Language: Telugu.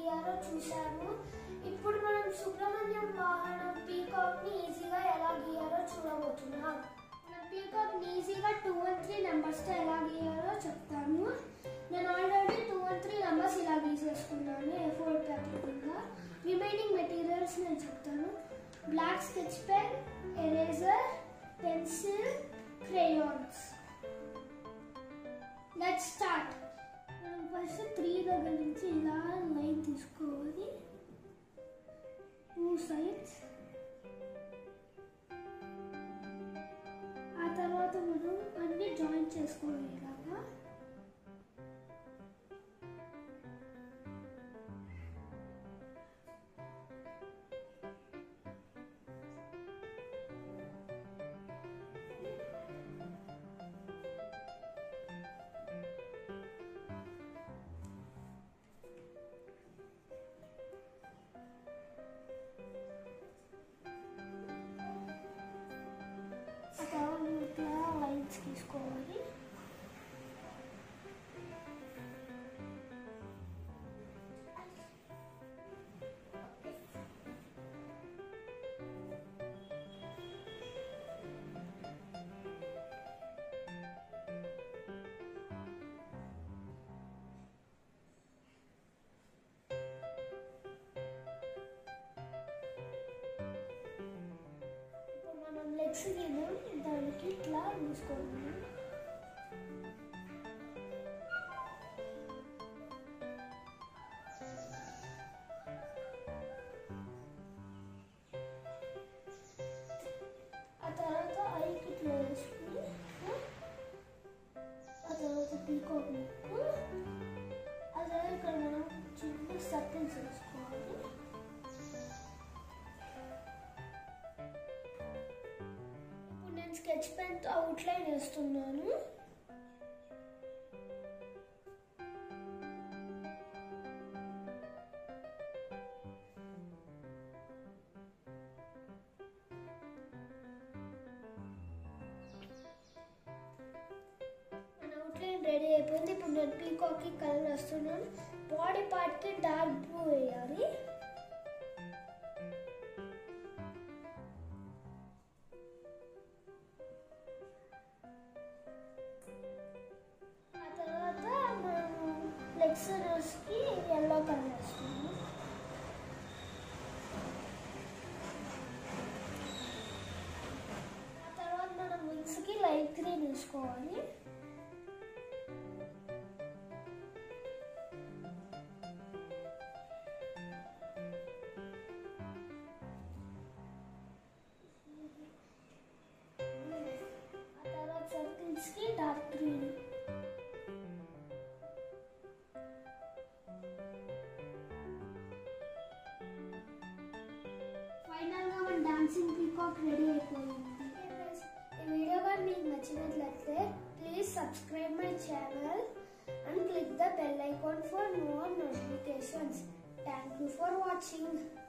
గీయారో చూశాము ఇప్పుడు మనం సుబ్రహ్మణ్యం వాహనం పీకాక్ ని ఈజీగా ఎలా గీయారో చూడబోతున్నాం మనం పీకాక్ ని ఈజీగా టూ అండ్ త్రీ నెంబర్స్ తో ఎలా గీయాలో చెప్తాను నేను already two and three numbers ఇలా గీసేసుకున్నాను ఏ ఫోర్ పేపర్ కింద రిమైనింగ్ మెటీరియల్స్ నేను చెప్తాను black sketch pen eraser pencil crayons let start మనం ఫస్ట్ త్రీ దగ్గర నుంచి ఇలా లైన్ తీసుకోవాలి టూ సైడ్స్ ఆ తర్వాత మనం అన్ని జాయిన్ చేసుకోవాలి ఇలాగా ఆ తర్వాత ఇట్లా లైన్స్ తీసుకోవాలి ఇప్పుడు మనం లెగ్స్ గీద్దాం దానికి ఇట్లా తీసుకోవాలి ఆ తర్వాత ఐకి ఇట్లా వేసుకుని ఆ తర్వాత పీకాక్ ముక్కు ఆ తర్వాత ఇక్కడ మనం చిన్న సర్కిల్స్ వేసుకోవాలి ఇప్పుడు నేను స్కెచ్ పెన్తో అవుట్లైన్ వేస్తున్నాను మన అవుట్లైన్ రెడీ అయిపోయింది ఇప్పుడు నేను పీకాక్కి కలర్ వేస్తున్నాను బాడీ పార్ట్కి డార్క్ బ్లూ వేయాలి ఆ తర్వాత మనం లెగ్స్ కి ఎల్లో కలర్ వేసుకున్నాం ఆ తర్వాత మనం వింగ్స్ కి లైట్ గ్రీన్ వేసుకోవాలి ఆ తర్వాత సర్కిల్స్ కి డార్క్ గ్రీన్ ఫైనల్ గా మన డాన్సింగ్ పీకాక్ రెడీ అయిపోయింది ఈ వీడియో కానీ మీకు నచ్చినట్లయితే please subscribe my channel and click the bell icon for more notifications thank you for watching